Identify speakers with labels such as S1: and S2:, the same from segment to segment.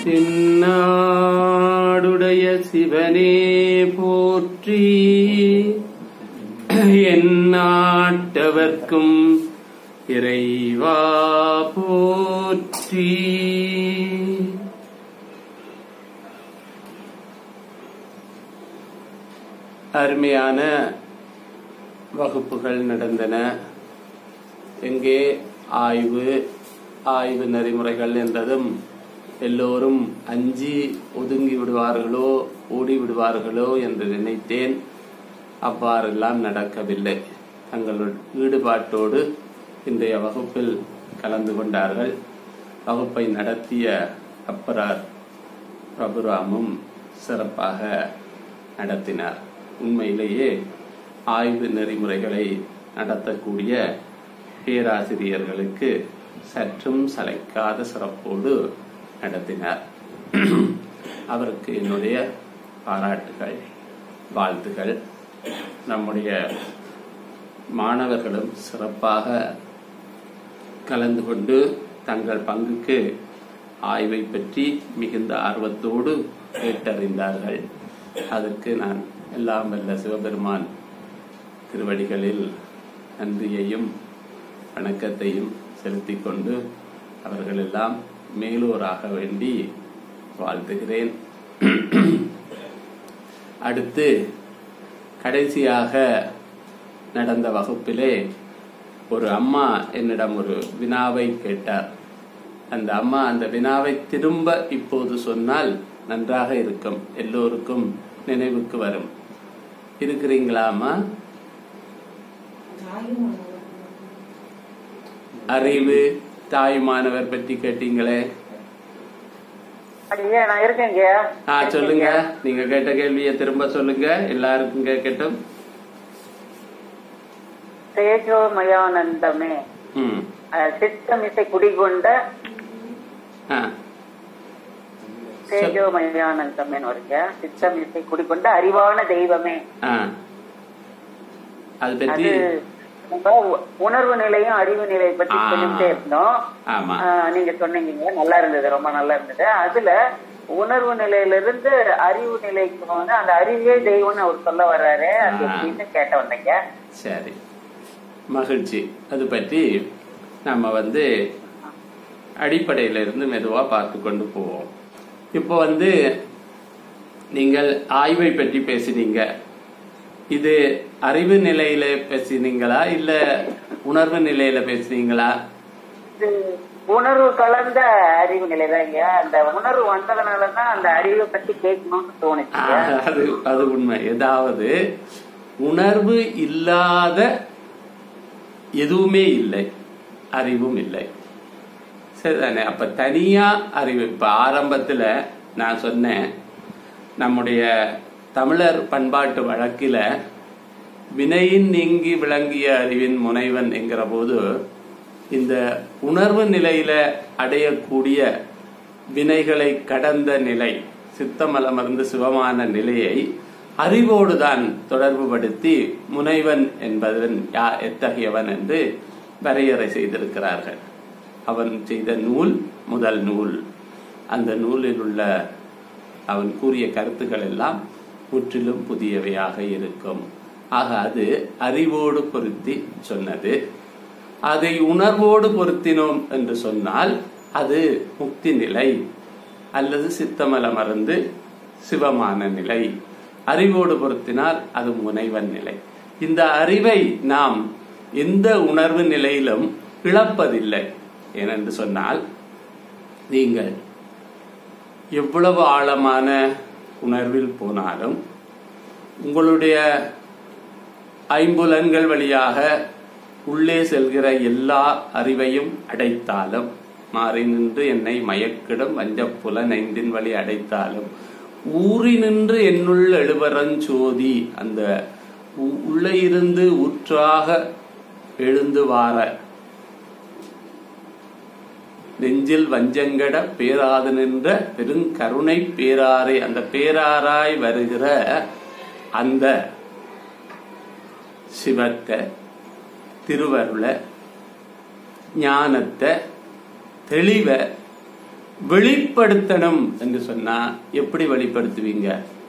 S1: தென்னாடுடைய சிவனே போற்றி என் நாட்டவர்க்கும் இறைவா போற்றி அருமையான வகுப்புகள் நடந்தன எங்கே ஆய்வு ஆய்வு நெறிமுறைகள் என்றதும் எல்லோரும் அஞ்சி ஒதுங்கி விடுவார்களோ ஓடி விடுவார்களோ என்று நினைத்தேன் அவ்வாறெல்லாம் நடக்கவில்லை தங்கள் ஈடுபாட்டோடு இன்றைய வகுப்பில் கலந்து கொண்டார்கள் வகுப்பை நடத்திய அப்பரார் பிரபுராமும் சிறப்பாக நடத்தினார் உண்மையிலேயே ஆய்வு நெறிமுறைகளை நடத்தக்கூடிய பேராசிரியர்களுக்கு சற்றும் சளைக்காத சிறப்போடு நடத்தினார் அவருக்கு என்னுடைய பாராட்டுகள் வாழ்த்துகள் நம்முடைய மாணவர்களும் சிறப்பாக கலந்து கொண்டு தங்கள் பங்குக்கு ஆய்வை பற்றி மிகுந்த ஆர்வத்தோடு கேட்டறிந்தார்கள் அதற்கு நான் எல்லாம் வல்ல சிவபெருமான் திருவடிகளில் நன்றியையும் வணக்கத்தையும் செலுத்திக் கொண்டு அவர்களெல்லாம் மேலோராக வேண்டி வாழ்த்துகிறேன் அடுத்து கடைசியாக நடந்த வகுப்பிலே ஒரு அம்மா என்னிடம் ஒரு வினாவை கேட்டார் அந்த அம்மா அந்த வினாவை திரும்ப இப்போது சொன்னால் நன்றாக இருக்கும் எல்லோருக்கும் நினைவுக்கு வரும் இருக்கிறீங்களா அம்மா அறிவு தாயுமானவர் பற்றி கேட்டீங்களே
S2: ஐயா நான் இருக்கேங்க
S1: ஆ சொல்லுங்க நீங்க கேட்ட கேள்வியை திரும்ப சொல்லுங்க எல்லாருக்கும் கேட்கட்டும்
S2: தேஜோமயானந்தமே
S1: ம்
S2: அஹ், சித்தமிசை குடிகொண்ட
S1: ஆ
S2: தேஜோமயானந்தமே வருங்க சித்தமிசை குடிகொண்ட அறிவான தெய்வமே
S1: ஆ அது பற்றி
S2: அது நம்ம உ- உணர்வு நிலையும் அறிவு நிலையை பத்தி
S1: ஆ.
S2: சொல்லிட்டே இருந்தோம்
S1: ஆமா
S2: ஆஹ், நீங்க சொன்னீங்க நல்லா இருந்தது ரொம்ப நல்லா இருந்தது அதுல உணர்வு நிலையில இருந்து அறிவு நிலைக்கு வந்து அந்த அறிவே தெய்வம்னு அவர் சொல்ல வர்றாரு அது
S1: ஆ.
S2: எப்படின்னு கேட்ட வந்தீங்க
S1: சரி மகிழ்ச்சி அது பற்றி நம்ம வந்து அடிப்படையில இருந்து மெதுவா பார்த்து கொண்டு போவோம் இப்போ வந்து நீங்கள் ஆய்வை பற்றி பேசினீங்க இது அறிவு நிலையில பேசினீங்களா இல்ல உணர்வு நிலையில பேசுனீங்களா
S2: இது உணர்வு கலந்த அறிவு நிலைதான் ஐயா அந்த உணர்வு வந்ததுனாலதான் அந்த அறிவை பத்தி கேட்கணும்னு தோணுச்சு
S1: ஆஹ், அது அது உண்மை ஏதாவது உணர்வு இல்லாத எதுவுமே இல்லை அறிவும் இல்லை சரிதானே அப்ப தனியா அறிவு இப்ப ஆரம்பத்துல நான் சொன்னேன் நம்முடைய தமிழர் பண்பாட்டு வழக்கில வினையின் நீங்கி விளங்கிய அறிவின் முனைவன் என்கிற போது இந்த உணர்வு நிலையில அடையக்கூடிய வினைகளை கடந்த நிலை சித்தமலமர்ந்து சிவமான நிலையை அறிவோடு தான் தொடர்புபடுத்தி முனைவன் என்பவன் யா எத்தகையவன் என்று வரையறை செய்திருக்கிறார்கள் அவன் செய்த நூல் முதல் நூல் அந்த நூலில் உள்ள அவன் கூறிய கருத்துக்கள் எல்லாம் முற்றிலும் புதியவையாக இருக்கும் ஆக அது அறிவோடு பொருத்தி சொன்னது அதை உணர்வோடு பொருத்தினோம் என்று சொன்னால் அது முக்தி நிலை அல்லது சித்தமல மறந்து சிவமான நிலை அறிவோடு பொருத்தினால் அது முனைவன் நிலை இந்த அறிவை நாம் எந்த உணர்வு நிலையிலும் இழப்பதில்லை ஏனென்று சொன்னால் நீங்கள் எவ்வளவு ஆழமான உணர்வில் போனாலும் உங்களுடைய ஐம்புலன்கள் வழியாக உள்ளே செல்கிற எல்லா அறிவையும் அடைத்தாலும் மாறி நின்று என்னை மயக்கிடும் வஞ்சப்புலன் ஐந்தின் வழி அடைத்தாலும் ஊறி நின்று என்னுள் எழுவரஞ்சோதி அந்த உ- உள்ளே இருந்து ஊற்றாக எழுந்து வார நெஞ்சில் வஞ்சங்கட பேராது நின்ற பெருங்கருணை பேராரை அந்த பேராராய் வருகிற அந்த சிவத்தை திருவருளை ஞானத்தை தெளிவை வெளிப்படுத்தணும் என்று சொன்னா எப்படி வெளிப்படுத்துவீங்க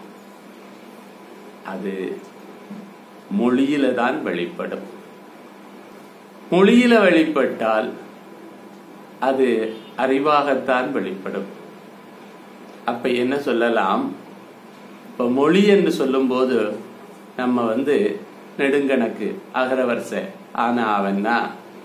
S1: அது மொழியில தான் வெளிப்படும் மொழியில வெளிப்பட்டால் அது அறிவாகத்தான் வெளிப்படும் அப்ப என்ன சொல்லலாம் இப்ப மொழி என்று சொல்லும்போது நம்ம வந்து நெடுங்கணக்கு அகரவரிச ஆனா அவன்னா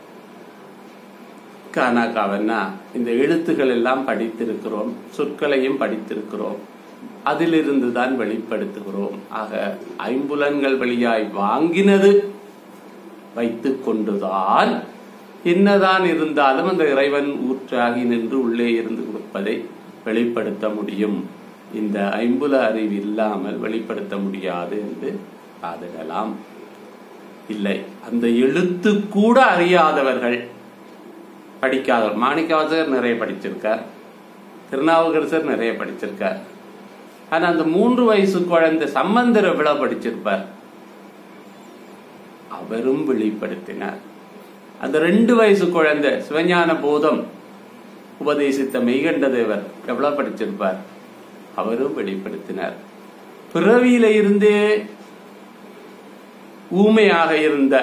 S1: கானா காவன்னா இந்த எழுத்துக்கள் எல்லாம் படித்திருக்கிறோம் சொற்களையும் படித்திருக்கிறோம் அதிலிருந்து தான் வெளிப்படுத்துகிறோம் ஆக ஐம்புலன்கள் வழியாய் வாங்கினது வைத்துக் கொண்டுதான் என்னதான் இருந்தாலும் அந்த இறைவன் ஊற்றாகி நின்று உள்ளே இருந்து கொடுப்பதை வெளிப்படுத்த முடியும் இந்த ஐம்புல அறிவு இல்லாமல் வெளிப்படுத்த முடியாது என்று வாதிடலாம் இல்லை அந்த எழுத்து கூட அறியாதவர்கள் படிக்காதவர் மாணிக்கவாசகர் நிறைய படிச்சிருக்கார் திருநாவுக்கரசர் நிறைய படிச்சிருக்கார் ஆனா அந்த மூன்று வயசு குழந்தை சம்பந்தர் எவ்வளவு படிச்சிருப்பார் அவரும் வெளிப்படுத்தினார் அந்த ரெண்டு வயசு குழந்தை சிவஞான போதம் உபதேசித்த மெய்கண்ட தேவர் எவ்வளவு படிச்சிருப்பார் அவரும் வெளிப்படுத்தினார் பிறவியில இருந்தே ஊமையாக இருந்த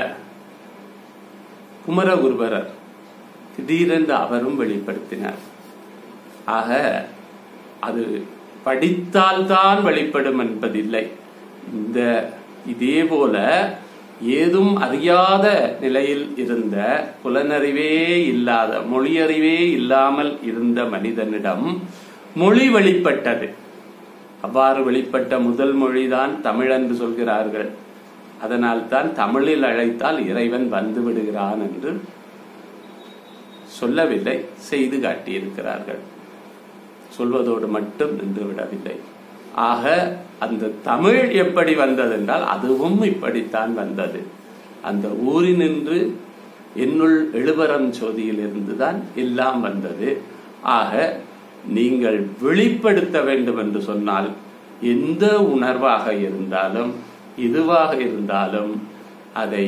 S1: குமரகுருபரர் திடீரென்று அவரும் வெளிப்படுத்தினார் ஆக அது படித்தால்தான் வெளிப்படும் என்பதில்லை இந்த இதே போல ஏதும் அறியாத நிலையில் இருந்த புலனறிவே இல்லாத மொழியறிவே இல்லாமல் இருந்த மனிதனிடம் மொழி வெளிப்பட்டது அவ்வாறு வெளிப்பட்ட முதல் மொழிதான் தமிழ் என்று சொல்கிறார்கள் அதனால் தான் தமிழில் அழைத்தால் இறைவன் வந்து விடுகிறான் என்று சொல்லவில்லை செய்து காட்டியிருக்கிறார்கள் சொல்வதோடு மட்டும் நின்று விடவில்லை ஆக அந்த தமிழ் எப்படி வந்தது என்றால் அதுவும் இப்படித்தான் வந்தது அந்த ஊரினின்று என்னுள் எழுபரம் சோதியில் இருந்துதான் எல்லாம் வந்தது ஆக நீங்கள் வெளிப்படுத்த வேண்டும் என்று சொன்னால் எந்த உணர்வாக இருந்தாலும் எதுவாக இருந்தாலும் அதை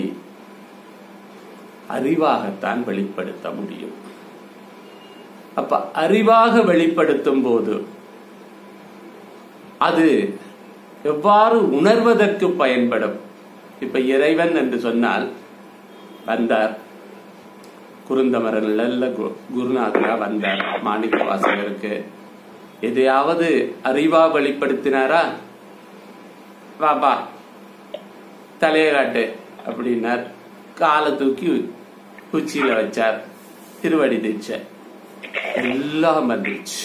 S1: அறிவாகத்தான் வெளிப்படுத்த முடியும் அப்ப அறிவாக வெளிப்படுத்தும் போது அது எவ்வாறு உணர்வதற்கு பயன்படும் இப்ப இறைவன் என்று சொன்னால் வந்தார் குருந்தமரன் நல்ல குருநாதரா வந்தார் மாணிக்க வாசகருக்கு எதையாவது அறிவா வெளிப்படுத்தினாரா வாப்பா தலைய காட்டு அப்படின்னார் காலை தூக்கி உச்சியில வச்சார் திருவடி தீட்சை எல்லாம் வந்துச்சு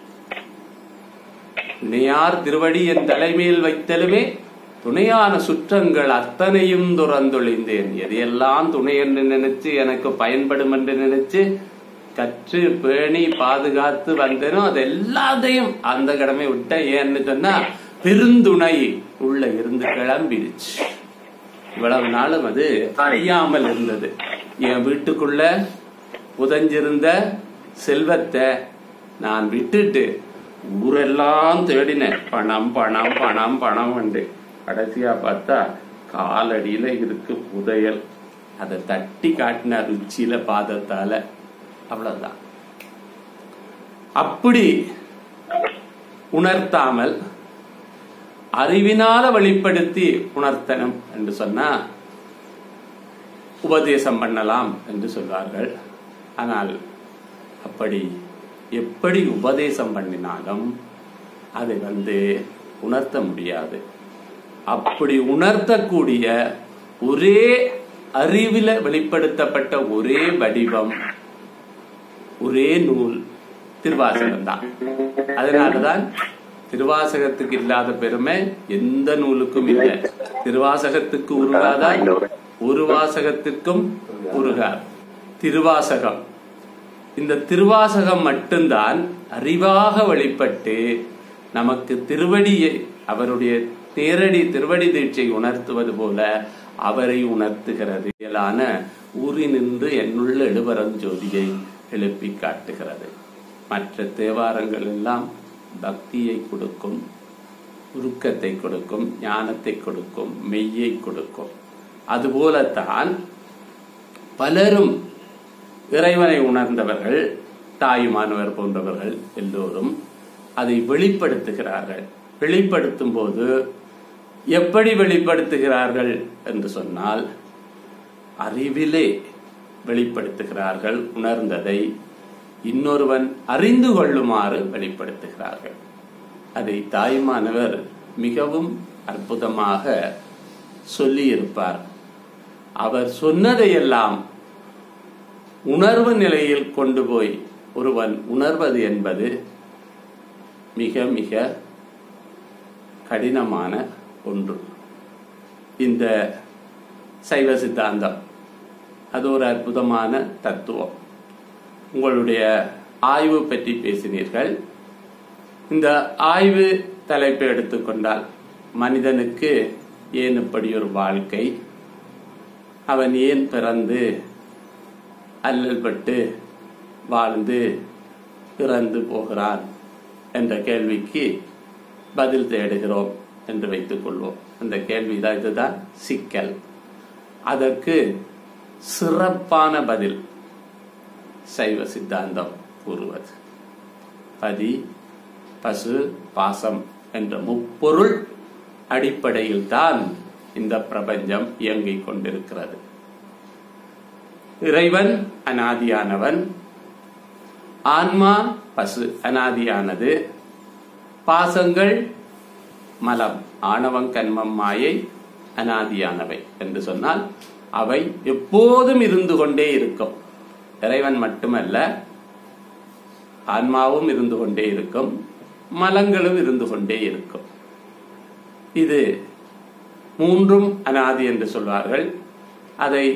S1: துணையார் திருவடி என் தலைமையில் வைத்தலுமே துணையான சுற்றங்கள் அத்தனையும் துறந்தொழிந்தேன் எதையெல்லாம் துணை என்று நினைச்சு எனக்கு பயன்படும் என்று நினைச்சு கற்று பேணி பாதுகாத்து வந்தேனோ அது எல்லாத்தையும் அந்த கடமை விட்ட ஏன்னு சொன்னா பெருந்துணை உள்ள இருந்து கிளம்பிடுச்சு இவ்வளவு நாளும் அது அறியாமல் இருந்தது என் வீட்டுக்குள்ள புதஞ்சிருந்த செல்வத்தை நான் விட்டுட்டு ஊரெல்லாம் தேடினேன் பணம் பணம் பணம் பணம் உண்டு கடைசியா பார்த்தா காலடியில இருக்கு புதையல் அதை தட்டி காட்டினார் உச்சியில பாதத்தால அவ்வளவுதான் அப்படி உணர்த்தாமல் அறிவினால வெளிப்படுத்தி உணர்த்தணும் என்று சொன்னா உபதேசம் பண்ணலாம் என்று சொல்வார்கள் ஆனால் அப்படி எப்படி உபதேசம் பண்ணினாலும் அதை வந்து உணர்த்த முடியாது அப்படி உணர்த்தக்கூடிய ஒரே அறிவில வெளிப்படுத்தப்பட்ட ஒரே வடிவம் ஒரே நூல் திருவாசகம் தான் அதனாலதான் திருவாசகத்துக்கு இல்லாத பெருமை எந்த நூலுக்கும் இல்லை திருவாசகத்துக்கு உருகாதா ஒரு வாசகத்திற்கும் உருகார் திருவாசகம் இந்த திருவாசகம் மட்டும்தான் அறிவாக வெளிப்பட்டு நமக்கு திருவடியை அவருடைய நேரடி திருவடி தீட்சை உணர்த்துவது போல அவரை உணர்த்துகிறது இயலான ஊரினின்று என்னுள்ள எழுபரஞ்சோதியை எழுப்பி காட்டுகிறது மற்ற தேவாரங்கள் எல்லாம் பக்தியை கொடுக்கும் உருக்கத்தை கொடுக்கும் ஞானத்தை கொடுக்கும் மெய்யை கொடுக்கும் அதுபோலத்தான் பலரும் இறைவனை உணர்ந்தவர்கள் தாயுமானவர் போன்றவர்கள் எல்லோரும் அதை வெளிப்படுத்துகிறார்கள் வெளிப்படுத்தும் போது எப்படி வெளிப்படுத்துகிறார்கள் என்று சொன்னால் அறிவிலே வெளிப்படுத்துகிறார்கள் உணர்ந்ததை இன்னொருவன் அறிந்து கொள்ளுமாறு வெளிப்படுத்துகிறார்கள் அதை தாய்மானவர் மிகவும் அற்புதமாக சொல்லியிருப்பார் அவர் சொன்னதையெல்லாம் உணர்வு நிலையில் கொண்டு போய் ஒருவன் உணர்வது என்பது மிக மிக கடினமான ஒன்று இந்த சைவ சித்தாந்தம் அது ஒரு அற்புதமான தத்துவம் உங்களுடைய ஆய்வு பற்றி பேசினீர்கள் இந்த ஆய்வு தலைப்பை எடுத்துக்கொண்டால் மனிதனுக்கு ஏன் இப்படி ஒரு வாழ்க்கை அவன் ஏன் பிறந்து அல்லல்பட்டு வாழ்ந்து இறந்து போகிறான் என்ற கேள்விக்கு பதில் தேடுகிறோம் என்று வைத்துக் கொள்வோம் அந்த கேள்விதான் இதுதான் சிக்கல் அதற்கு சிறப்பான பதில் சைவ சித்தாந்தம் கூறுவது பதி பசு பாசம் என்ற முப்பொருள் அடிப்படையில் தான் இந்த பிரபஞ்சம் இயங்கிக் கொண்டிருக்கிறது இறைவன் அனாதியானவன் ஆன்மா பசு அனாதியானது பாசங்கள் மலம் ஆணவம் கண்மம் மாயை அனாதியானவை என்று சொன்னால் அவை எப்போதும் இருந்து கொண்டே இருக்கும் இறைவன் மட்டுமல்ல ஆன்மாவும் இருந்து கொண்டே இருக்கும் மலங்களும் இருந்து கொண்டே இருக்கும் இது மூன்றும் அனாதி என்று சொல்வார்கள் அதை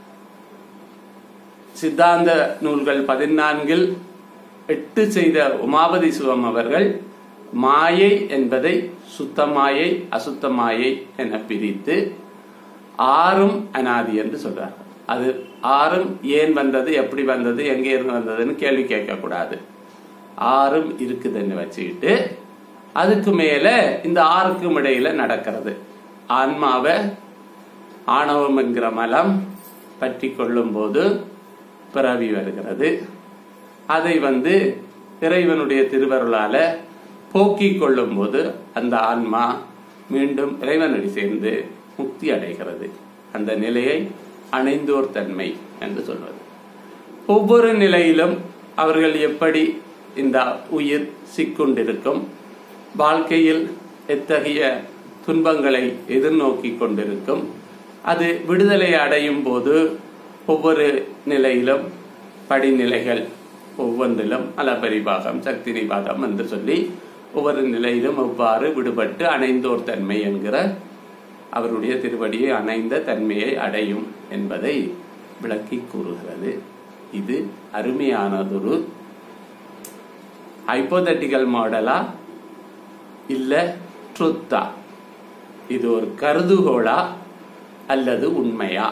S1: சித்தாந்த நூல்கள் பதினான்கில் எட்டு செய்த உமாபதி சிவம் அவர்கள் மாயை என்பதை சுத்த மாயை அசுத்த மாயை என பிரித்து ஆறும் அனாதி என்று சொல்றார்கள் அது ஆறும் ஏன் வந்தது எப்படி வந்தது எங்கே இருந்து வந்ததுன்னு கேள்வி கேட்கக்கூடாது ஆறும் இருக்குதுன்னு வச்சுக்கிட்டு அதுக்கு மேல இந்த ஆறுக்கும் இடையில நடக்கிறது ஆன்மாவை ஆணவம் என்கிற மலம் பற்றி கொள்ளும் போது பிறவி வருகிறது அதை வந்து இறைவனுடைய திருவருளால போக்கிக் கொள்ளும் போது அந்த ஆன்மா மீண்டும் இறைவனடி சேர்ந்து முக்தி அடைகிறது அந்த நிலையை அணைந்தோர் தன்மை என்று சொல்வது ஒவ்வொரு நிலையிலும் அவர்கள் எப்படி இந்த உயிர் சிக்கொண்டிருக்கும் வாழ்க்கையில் எத்தகைய துன்பங்களை எதிர்நோக்கி கொண்டிருக்கும் அது விடுதலை அடையும் போது ஒவ்வொரு நிலையிலும் படிநிலைகள் ஒவ்வொன்றிலும் அலபரிபாகம் சக்தி நிபாகம் என்று சொல்லி ஒவ்வொரு நிலையிலும் எவ்வாறு விடுபட்டு அணைந்தோர் தன்மை என்கிற அவருடைய திருவடியை அணைந்த தன்மையை அடையும் என்பதை விளக்கி கூறுகிறது இது அருமையானதொரு ஹைப்போதட்டிக்கல் மாடலா இல்ல ட்ருத்தா இது ஒரு கருதுகோளா அல்லது உண்மையா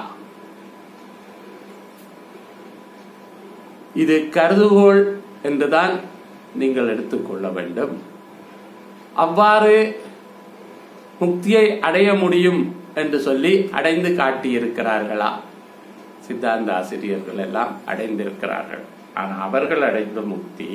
S1: இது கருதுகோள் என்றுதான் நீங்கள் எடுத்துக்கொள்ள வேண்டும் அவ்வாறு முக்தியை அடைய முடியும் என்று சொல்லி அடைந்து காட்டியிருக்கிறார்களா சித்தாந்த ஆசிரியர்கள் எல்லாம் அடைந்திருக்கிறார்கள் ஆனால் அவர்கள் அடைந்த முக்தி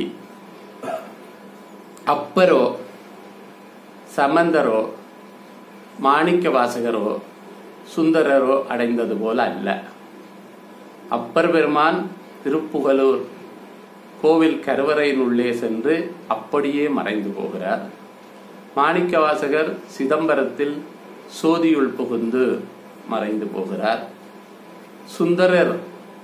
S1: அப்பரோ சமந்தரோ மாணிக்க வாசகரோ சுந்தரரோ அடைந்தது போல அல்ல அப்பர் பெருமான் திருப்புகலூர் கோவில் கருவறையின் உள்ளே சென்று அப்படியே மறைந்து போகிறார் மாணிக்க வாசகர் சிதம்பரத்தில் சோதியுள் புகுந்து மறைந்து போகிறார் சுந்தரர்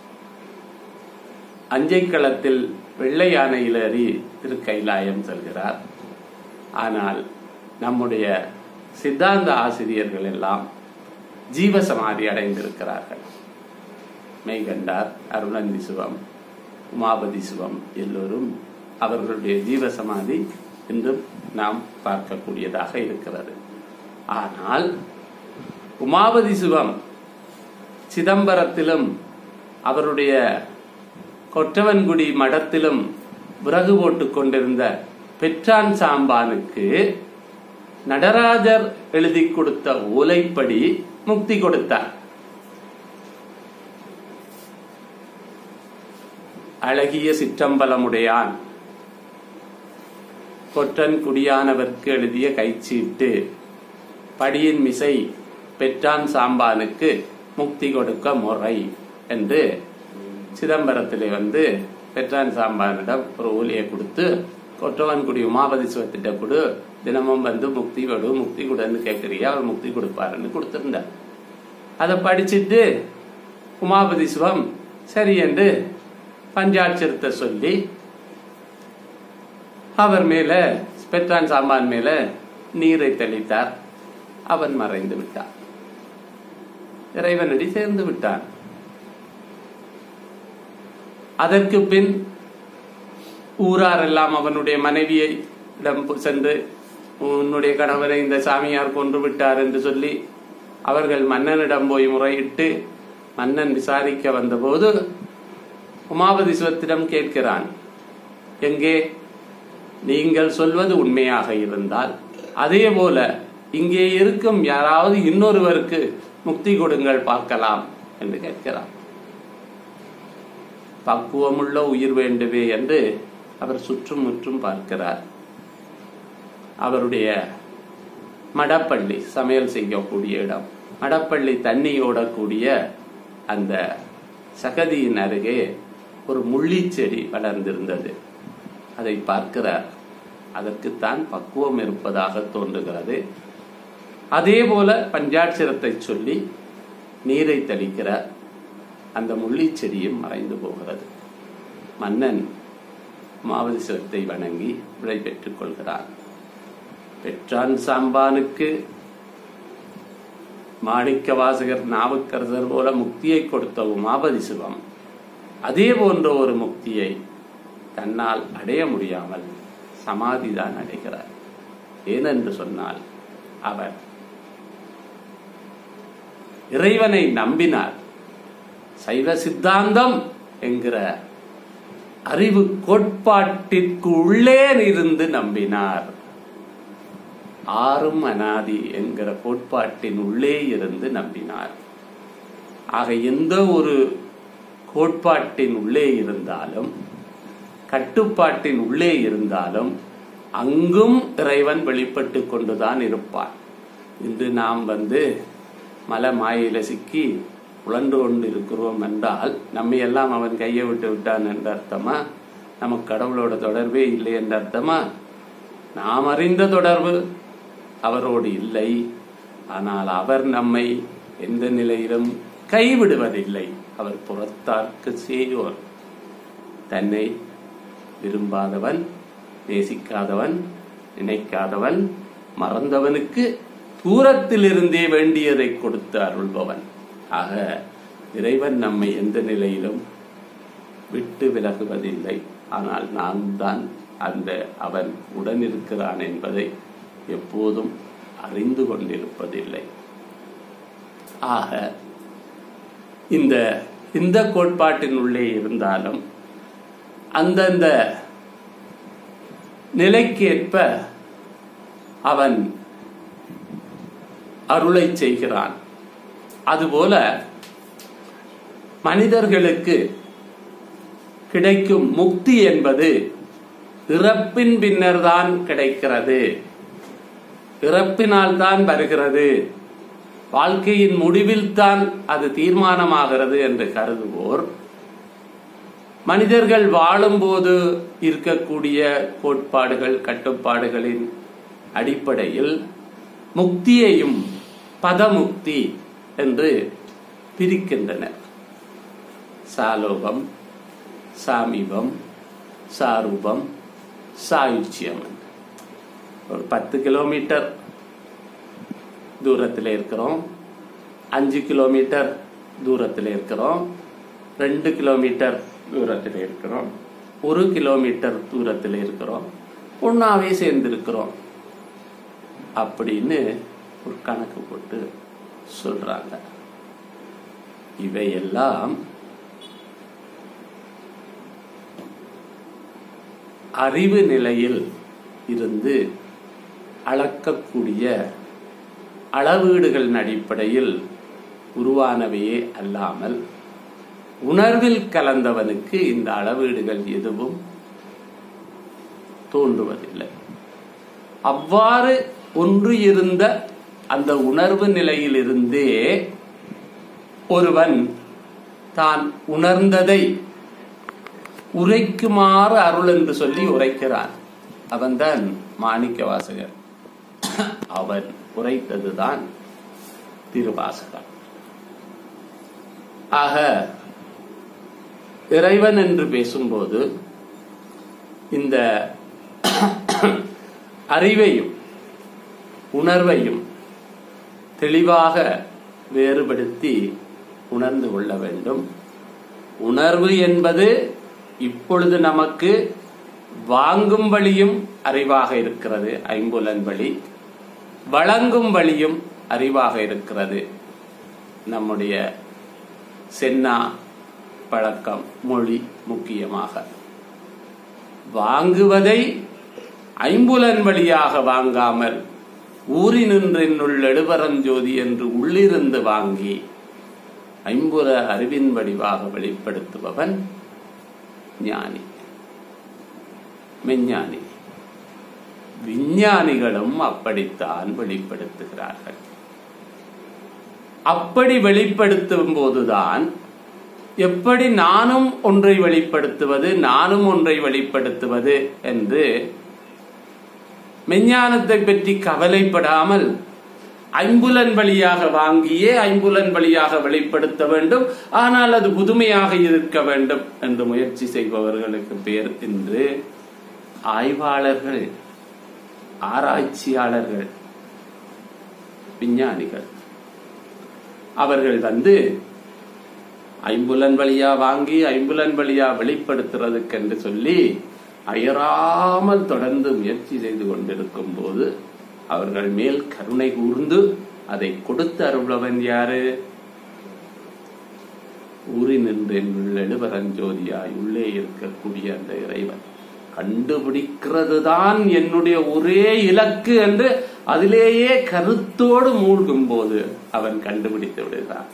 S1: அஞ்சைக்களத்தில் வெள்ளை யானையில் ஏறி திருக்கைலாயம் செல்கிறார் ஆனால் நம்முடைய சித்தாந்த ஆசிரியர்கள் எல்லாம் ஜீவசமாதி அடைந்திருக்கிறார்கள் மெய்கண்டார் அருணந்தி சிவம் உமாபதி சிவம் எல்லோரும் அவர்களுடைய ஜீவசமாதி இன்றும் நாம் பார்க்கக்கூடியதாக இருக்கிறது ஆனால் உமாபதி சிவம் சிதம்பரத்திலும் அவருடைய கொற்றவன்குடி மடத்திலும் விறகு போட்டுக் கொண்டிருந்த பெற்றான் சாம்பானுக்கு நடராஜர் எழுதி கொடுத்த ஓலைப்படி முக்தி கொடுத்தார் அழகிய சிற்றம்பலமுடையான் கொற்றன் குடியானவர்க்கு எழுதிய கைச்சீட்டு படியின் மிசை பெற்றான் சாம்பானுக்கு முக்தி கொடுக்க முறை என்று சிதம்பரத்திலே வந்து பெற்றான் சாம்பானிடம் ஒரு ஊழியை கொடுத்து கொற்றவன்குடி உமாபதி சிவத்திட்ட கொடு தினமும் வந்து முக்தி கொடு முக்தி கொடுன்னு கேட்கறியா அவர் முக்தி கொடுப்பாருன்னு கொடுத்திருந்தார் அதை படிச்சுட்டு உமாபதி சிவம் சரி என்று பஞ்சாட்சரத்தை சொல்லி அவர் மேல பெற்றான் சாம்பான் மேல நீரை தெளித்தார் அவன் மறைந்து விட்டான் இறைவனடி சேர்ந்து விட்டான் அதற்கு பின் ஊரார் எல்லாம் அவனுடைய மனைவியை இடம் சென்று உன்னுடைய கணவரை இந்த சாமியார் கொன்று விட்டார் என்று சொல்லி அவர்கள் மன்னனிடம் போய் முறையிட்டு மன்னன் விசாரிக்க வந்தபோது உமாபதி சிவத்திடம் கேட்கிறான் எங்கே நீங்கள் சொல்வது உண்மையாக இருந்தால் அதே போல இங்கே இருக்கும் யாராவது இன்னொருவருக்கு முக்தி கொடுங்கள் பார்க்கலாம் என்று கேட்கிறார் பக்குவமுள்ள உயிர் வேண்டுவே என்று அவர் சுற்றும் முற்றும் பார்க்கிறார் அவருடைய மடப்பள்ளி சமையல் செய்யக்கூடிய இடம் மடப்பள்ளி தண்ணி ஓடக்கூடிய அந்த சகதியின் அருகே ஒரு முள்ளிச்செடி வளர்ந்திருந்தது அதை பார்க்கிறார் அதற்குத்தான் பக்குவம் இருப்பதாக தோன்றுகிறது அதே போல பஞ்சாட்சரத்தை சொல்லி நீரை தெளிக்கிறார் அந்த முள்ளிச்செடியும் மறைந்து போகிறது மன்னன் மாவதிசத்தை வணங்கி விடை பெற்றுக் கொள்கிறான் பெற்றான் சாம்பானுக்கு மாணிக்க வாசகர் நாவுக்கரசர் போல முக்தியை கொடுத்த உமாபதி சிவம் அதே போன்ற ஒரு முக்தியை தன்னால் அடைய முடியாமல் சமாதிதான் அடைகிறார் ஏனென்று சொன்னால் அவர் இறைவனை நம்பினார் சைவ சித்தாந்தம் என்கிற அறிவு கோட்பாட்டிற்கு உள்ளே இருந்து நம்பினார் ஆறும் அனாதி என்கிற கோட்பாட்டின் உள்ளே இருந்து நம்பினார் ஆக எந்த ஒரு கோட்பாட்டின் உள்ளே இருந்தாலும் கட்டுப்பாட்டின் உள்ளே இருந்தாலும் அங்கும் இறைவன் வெளிப்பட்டு கொண்டுதான் இருப்பான் இன்று நாம் வந்து மலை மாயில சிக்கி உழன்று கொண்டு இருக்கிறோம் என்றால் நம்மை எல்லாம் அவன் கையை விட்டு விட்டான் என்ற அர்த்தமா நமக்கு கடவுளோட தொடர்பே இல்லை என்ற அர்த்தமா நாம் அறிந்த தொடர்பு அவரோடு இல்லை ஆனால் அவர் நம்மை எந்த நிலையிலும் கைவிடுவதில்லை அவர் புறத்தார்க்கு செய்யோர் தன்னை விரும்பாதவன் நேசிக்காதவன் நினைக்காதவன் மறந்தவனுக்கு தூரத்திலிருந்தே வேண்டியதை கொடுத்து அருள்பவன் ஆக இறைவன் நம்மை எந்த நிலையிலும் விட்டு விலகுவதில்லை ஆனால் நாம் தான் அந்த அவன் உடன் இருக்கிறான் என்பதை எப்போதும் அறிந்து கொண்டிருப்பதில்லை ஆக இந்த இந்த கோட்பாட்டின் உள்ளே இருந்தாலும் அந்தந்த நிலைக்கேற்ப அவன் அருளை செய்கிறான் அதுபோல மனிதர்களுக்கு கிடைக்கும் முக்தி என்பது இறப்பின் பின்னர் தான் கிடைக்கிறது இறப்பினால் தான் வருகிறது வாழ்க்கையின் முடிவில் தான் அது தீர்மானமாகிறது என்று கருதுவோர் மனிதர்கள் வாழும்போது இருக்கக்கூடிய கோட்பாடுகள் கட்டுப்பாடுகளின் அடிப்படையில் முக்தியையும் பதமுக்தி என்று பிரிக்கின்றனர் சாலோகம் சாமீபம் சாரூபம் சாயுச்சியம் ஒரு பத்து கிலோமீட்டர் தூரத்தில் இருக்கிறோம் அஞ்சு கிலோமீட்டர் தூரத்தில் இருக்கிறோம் ரெண்டு கிலோமீட்டர் தூரத்தில் இருக்கிறோம் ஒரு கிலோமீட்டர் தூரத்தில் இருக்கிறோம் ஒன்னாவே சேர்ந்து இருக்கிறோம் அப்படின்னு ஒரு கணக்கு போட்டு சொல்றாங்க இவையெல்லாம் அறிவு நிலையில் இருந்து அளக்கக்கூடிய அளவீடுகளின் அடிப்படையில் உருவானவையே அல்லாமல் உணர்வில் கலந்தவனுக்கு இந்த அளவீடுகள் எதுவும் தோன்றுவதில்லை அவ்வாறு ஒன்று இருந்த அந்த உணர்வு நிலையிலிருந்தே ஒருவன் தான் உணர்ந்ததை உரைக்குமாறு அருள் என்று சொல்லி உரைக்கிறான் அவன்தான் மாணிக்க வாசகர் அவன் உரைத்ததுதான் திருவாசகம் ஆக இறைவன் என்று பேசும்போது இந்த அறிவையும் உணர்வையும் தெளிவாக வேறுபடுத்தி உணர்ந்து கொள்ள வேண்டும் உணர்வு என்பது இப்பொழுது நமக்கு வாங்கும் வழியும் அறிவாக இருக்கிறது ஐம்புலன் வழி வழங்கும் வழியும் அறிவாக இருக்கிறது நம்முடைய சென்னா பழக்கம் மொழி முக்கியமாக வாங்குவதை ஐம்புலன் வழியாக வாங்காமல் ஊரினின்றினுள் எழுபரஞ்சோதி என்று உள்ளிருந்து வாங்கி ஐம்புல அறிவின் வடிவாக வெளிப்படுத்துபவன் ஞானி மெஞ்ஞானி விஞ்ஞானிகளும் அப்படித்தான் வெளிப்படுத்துகிறார்கள் அப்படி வெளிப்படுத்தும் போதுதான் எப்படி நானும் ஒன்றை வெளிப்படுத்துவது நானும் ஒன்றை வெளிப்படுத்துவது என்று மெஞ்ஞானத்தை பற்றி கவலைப்படாமல் ஐம்புலன் வழியாக வாங்கியே ஐம்புலன் வழியாக வெளிப்படுத்த வேண்டும் ஆனால் அது புதுமையாக இருக்க வேண்டும் என்று முயற்சி செய்பவர்களுக்கு பேர் என்று ஆய்வாளர்கள் ஆராய்ச்சியாளர்கள் விஞ்ஞானிகள் அவர்கள் வந்து ஐம்புலன் வழியா வாங்கி ஐம்புலன் வழியா வெளிப்படுத்துறதுக்கு என்று சொல்லி அயராமல் தொடர்ந்து முயற்சி செய்து கொண்டிருக்கும் போது அவர்கள் மேல் கருணை கூர்ந்து அதை கொடுத்து அருளவன் யாரு ஊறி நின்று எழுவரஞ்சோதியாய் உள்ளே இருக்கக்கூடிய அந்த இறைவன் கண்டுபிடிக்கிறது தான் என்னுடைய ஒரே இலக்கு என்று அதிலேயே கருத்தோடு மூழ்கும் போது அவன் கண்டுபிடித்து விடுகிறான்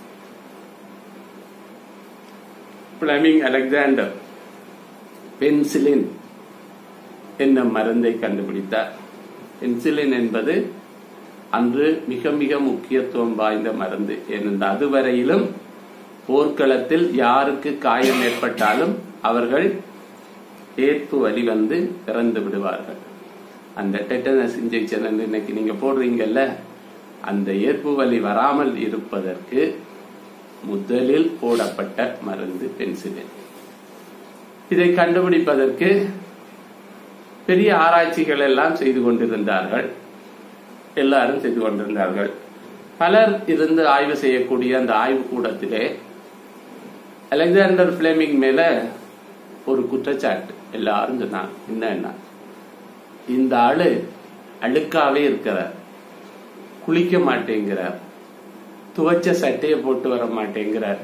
S1: பிளமிங் அலெக்சாண்டர் பென்சிலின் என்னும் மருந்தை கண்டுபிடித்தார் பென்சிலின் என்பது அன்று மிக மிக முக்கியத்துவம் வாய்ந்த மருந்து ஏனென்றால் அதுவரையிலும் போர்க்களத்தில் யாருக்கு காயம் ஏற்பட்டாலும் அவர்கள் ஏற்பு வலி வந்து இறந்து விடுவார்கள் அந்த டெட்டனஸ் இன்ஜெக்ஷன் இன்னைக்கு நீங்க போடுறீங்கல்ல அந்த ஏற்பு வலி வராமல் இருப்பதற்கு முதலில் போடப்பட்ட மருந்து பென்சிலின் இதை கண்டுபிடிப்பதற்கு பெரிய ஆராய்ச்சிகள் எல்லாம் செய்து கொண்டிருந்தார்கள் எல்லாரும் செய்து கொண்டிருந்தார்கள் பலர் இருந்து ஆய்வு செய்யக்கூடிய அந்த ஆய்வு கூடத்திலே அலெக்சாண்டர் பிளேமிங் மேல ஒரு குற்றச்சாட்டு எல்லாரும் சொன்னாங்க என்னன்னா இந்த ஆளு அழுக்காவே இருக்கிறார் குளிக்க மாட்டேங்கிறார் துவைச்ச சட்டையை போட்டு வர மாட்டேங்கிறார்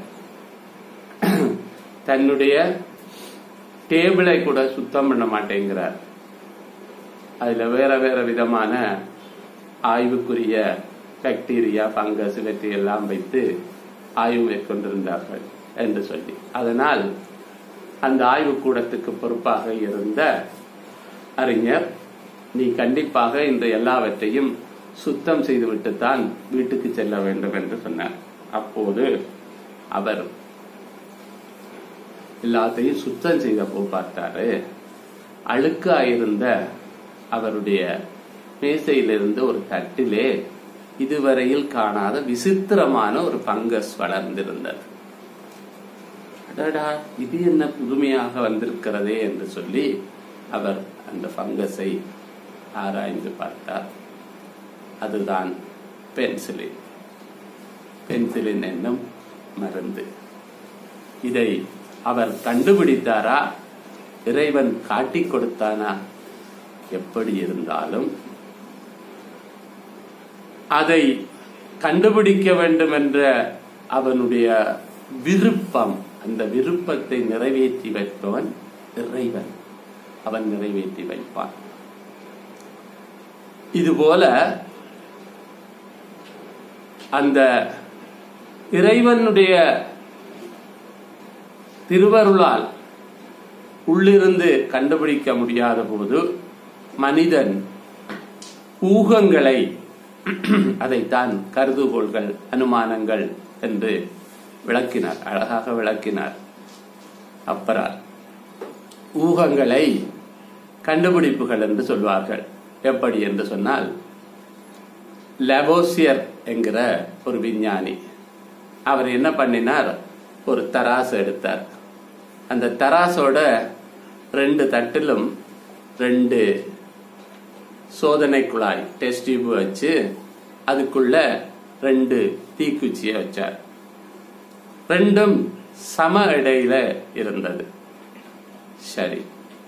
S1: தன்னுடைய டேபிளை கூட சுத்தம் பண்ண மாட்டேங்கிறார் அதுல வேற வேற விதமான ஆய்வுக்குரிய பாக்டீரியா பங்கஸ் இவற்றை எல்லாம் வைத்து ஆய்வு மேற்கொண்டிருந்தார்கள் என்று சொல்லி அதனால் அந்த ஆய்வு கூடத்துக்கு பொறுப்பாக இருந்த அறிஞர் நீ கண்டிப்பாக இந்த எல்லாவற்றையும் சுத்தம் செய்துவிட்டுத்தான் வீட்டுக்கு செல்ல வேண்டும் என்று சொன்னார் அப்போது அவர் எல்லாத்தையும் சுத்தம் செய்தப்போ பார்த்தாரு அழுக்காயிருந்த அவருடைய மேசையிலிருந்து ஒரு தட்டிலே இதுவரையில் காணாத விசித்திரமான ஒரு பங்கஸ் வளர்ந்திருந்தது அடடா இது என்ன புதுமையாக வந்திருக்கிறதே என்று சொல்லி அவர் அந்த பங்கஸை ஆராய்ந்து பார்த்தார் அதுதான் பென்சிலின் பென்சிலின் என்னும் மருந்து இதை அவர் கண்டுபிடித்தாரா இறைவன் காட்டிக் கொடுத்தானா எப்படி இருந்தாலும் அதை கண்டுபிடிக்க வேண்டும் என்ற அவனுடைய விருப்பம் அந்த விருப்பத்தை நிறைவேற்றி வைப்பவன் இறைவன் அவன் நிறைவேற்றி வைப்பான் இதுபோல அந்த இறைவனுடைய திருவருளால் உள்ளிருந்து கண்டுபிடிக்க முடியாத போது மனிதன் ஊகங்களை அதைத்தான் கருதுகோள்கள் அனுமானங்கள் என்று விளக்கினார் அழகாக விளக்கினார் அப்பரார் ஊகங்களை கண்டுபிடிப்புகள் என்று சொல்வார்கள் எப்படி என்று சொன்னால் லெபோசியர் என்கிற ஒரு விஞ்ஞானி அவர் என்ன பண்ணினார் ஒரு தராசு எடுத்தார் அந்த தராசோட ரெண்டு தட்டிலும் ரெண்டு சோதனை குழாய் டெஸ்ட் டியூப் வச்சு அதுக்குள்ள ரெண்டு தீக்குச்சியை வச்சார் ரெண்டும் சம இடையில இருந்தது சரி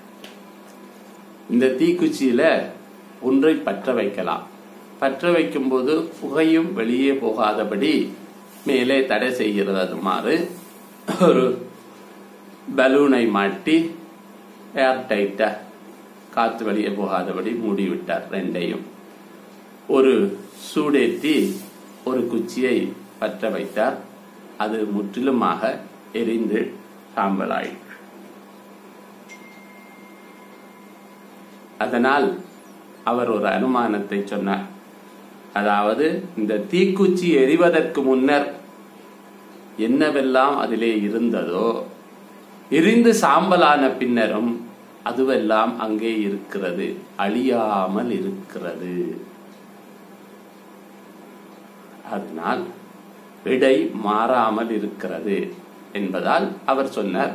S1: இந்த தீக்குச்சியில ஒன்றை பற்ற வைக்கலாம் பற்ற வைக்கும்போது புகையும் வெளியே போகாதபடி மேலே தடை செய்கிறது மாறு ஒரு பலூனை மாட்டி ஏர் டைட்டா காத்து வெளியே போகாதபடி மூடிவிட்டார் ரெண்டையும் ஒரு சூடேற்றி ஒரு குச்சியை பற்ற வைத்தார் அது முற்றிலுமாக எரிந்து சாம்பலாயிற்று அதனால் அவர் ஒரு அனுமானத்தை சொன்னார் அதாவது இந்த தீக்குச்சி எரிவதற்கு முன்னர் என்னவெல்லாம் அதிலே இருந்ததோ எரிந்து சாம்பலான பின்னரும் அதுவெல்லாம் அங்கே இருக்கிறது அழியாமல் இருக்கிறது அதனால் விடை மாறாமல் இருக்கிறது என்பதால் அவர் சொன்னார்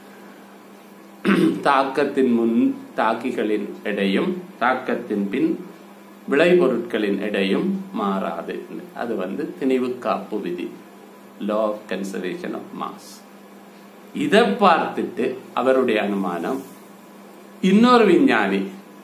S1: தாக்கத்தின் முன் தாக்கிகளின் எடையும் தாக்கத்தின் பின் விளைபொருட்களின் எடையும் மாறாது அது வந்து திணிவு காப்பு விதி law of conservation of mass இதை பார்த்துட்டு அவருடைய அனுமானம் இன்னொரு விஞ்ஞானி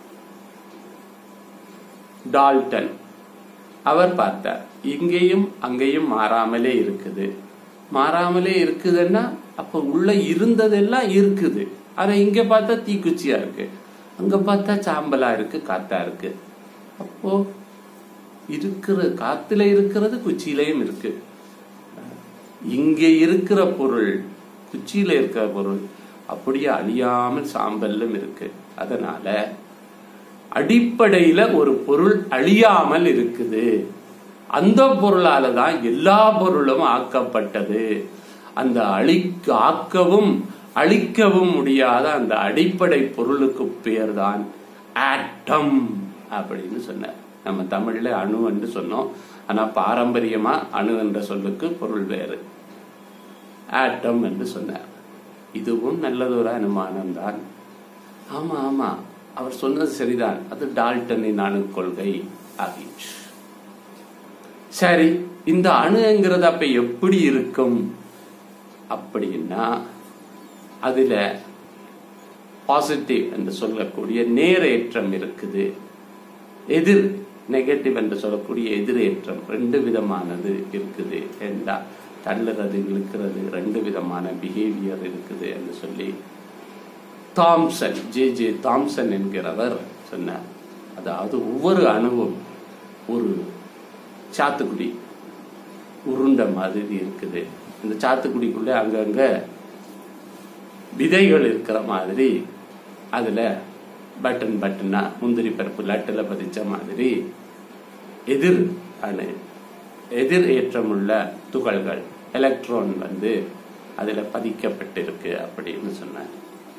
S1: டால்டன் அவர் பார்த்தார் இங்கேயும் அங்கேயும் மாறாமலே இருக்குது மாறாமலே இருக்குதுன்னா அப்ப உள்ள இருந்ததெல்லாம் இருக்குது ஆனா இங்க பார்த்தா தீக்குச்சியா இருக்கு அங்க பார்த்தா சாம்பலா இருக்கு காத்தா இருக்கு அப்போ இருக்கிற காத்துல இருக்கிறது குச்சியிலையும் இருக்கு இங்க இருக்கிற பொருள் குச்சியில இருக்கிற பொருள் அப்படியே அழியாமல் சாம்பல்லும் இருக்கு அதனால அடிப்படையில ஒரு பொருள் அழியாமல் இருக்குது அந்த பொருளால தான் எல்லா பொருளும் ஆக்கப்பட்டது அந்த அழிக்க ஆக்கவும் அழிக்கவும் முடியாத அந்த அடிப்படை பொருளுக்கு பேர் தான் ஆட்டம் அப்படின்னு சொன்னார் நம்ம தமிழ்ல அணு என்று சொன்னோம் ஆனா பாரம்பரியமா அணு என்ற சொல்லுக்கு பொருள் வேறு ஆட்டம் என்று சொன்னார் இதுவும் நல்லதொரு அனுமானம் தான் ஆமா ஆமா அவர் சொன்னது சரிதான் அது டால்டனின் அணு கொள்கை ஆகிற்று சரி இந்த அணுங்கிறது அப்ப எப்படி இருக்கும் அப்படின்னா அதுல பாசிட்டிவ் என்று சொல்லக்கூடிய நேரேற்றம் இருக்குது எதிர் நெகட்டிவ் என்று சொல்லக்கூடிய எதிரேற்றம் ரெண்டு விதமானது இருக்குது என்றா தள்ளுறது இழுக்கிறது ரெண்டு விதமான பிஹேவியர் இருக்குது என்று சொல்லி தாம்சன் ஜே ஜே தாம்சன் என்கிறவர் சொன்னார் அதாவது ஒவ்வொரு அணுவும் ஒரு சாத்துக்குடி உருண்ட மாதிரி இருக்குது இந்த சாத்துக்குடிக்குள்ள அங்கங்க விதைகள் இருக்கிற மாதிரி அதுல பட்டன் பட்டனா முந்திரி பருப்பு லட்டில் பதிச்ச மாதிரி எதிர் அணு எதிர் ஏற்றமுள்ள துகள்கள் எலக்ட்ரான் வந்து அதுல பதிக்கப்பட்டிருக்கு அப்படின்னு சொன்னார்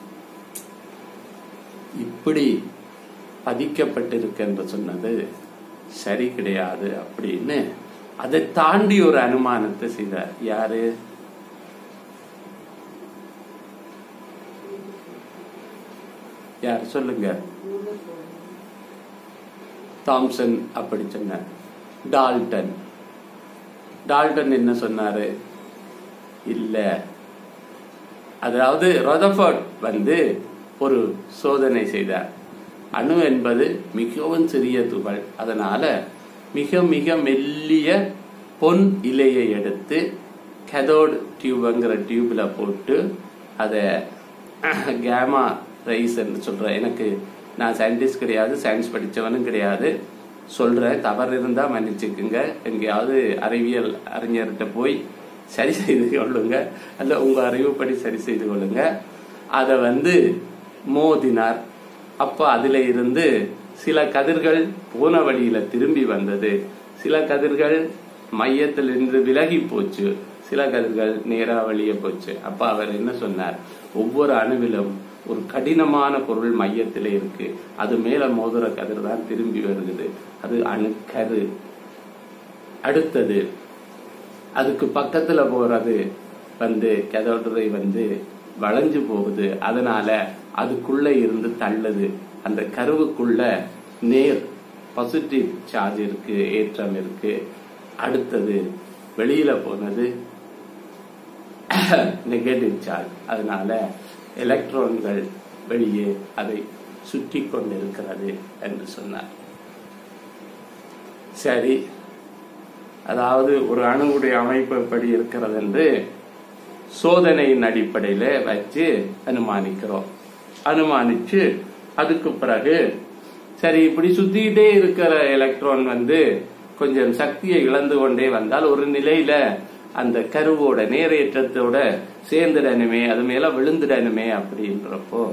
S1: இப்படி பதிக்கப்பட்டிருக்கு என்று சொன்னது சரி கிடையாது அப்படின்னு அதை தாண்டி ஒரு அனுமானத்தை செய்தார் யாரு யார் சொல்லுங்க தாம்சன் அப்படி சொன்னார் டால்டன் டால்டன் என்ன சொன்னாரு இல்ல அதாவது ரொதஃபர்ட் வந்து ஒரு சோதனை செய்தார் அணு என்பது மிகவும் சிறிய துகள் அதனால மிக மிக மெல்லிய பொன் இலையை எடுத்து கெதோட் டியூப்ங்கிற டியூப்ல போட்டு அதை கேமா ரைஸ் என்று சொல்றேன் எனக்கு நான் சயின்டிஸ்ட் கிடையாது சயின்ஸ் படிச்சவனும் கிடையாது சொல்றேன் தவறு இருந்தா மன்னிச்சுக்குங்க எங்கேயாவது அறிவியல் அறிஞர்கிட்ட போய் சரி செய்து கொள்ளுங்க அல்ல உங்க அறிவுப்படி சரி செய்து கொள்ளுங்க அதை வந்து மோதினார் அப்ப அதுல இருந்து சில கதிர்கள் போன வழியில திரும்பி வந்தது சில கதிர்கள் மையத்திலிருந்து விலகி போச்சு சில கதிர்கள் நேரா வெளியே போச்சு அப்ப அவர் என்ன சொன்னார் ஒவ்வொரு அணுவிலும் ஒரு கடினமான பொருள் மையத்திலே இருக்கு அது மேல மோதுற கதிர் தான் திரும்பி வருகிறது அது அணுக்கரு அடுத்தது அதுக்கு பக்கத்துல போறது வந்து கதோடுறை வந்து வளைஞ்சு போகுது அதனால அதுக்குள்ள இருந்து தள்ளுது அந்த கருவுக்குள்ள நேர் பாசிட்டிவ் சார்ஜ் இருக்கு ஏற்றம் இருக்கு அடுத்தது வெளியில போனது நெகட்டிவ் சார்ஜ் அதனால எலக்ட்ரான்கள் வெளியே அதை சுற்றி கொண்டிருக்கிறது என்று சொன்னார் சரி அதாவது ஒரு அணுவுடைய அமைப்பு எப்படி இருக்கிறது என்று சோதனையின் அடிப்படையில வச்சு அனுமானிக்கிறோம் அனுமானிச்சு அதுக்கு பிறகு சரி இப்படி சுத்திக்கிட்டே இருக்கிற எலக்ட்ரான் வந்து கொஞ்சம் சக்தியை இழந்து கொண்டே வந்தால் ஒரு நிலையில அந்த கருவோட நேரேற்றத்தோட சேர்ந்துடணுமே அது மேல விழுந்துடணுமே அப்படின்றப்போ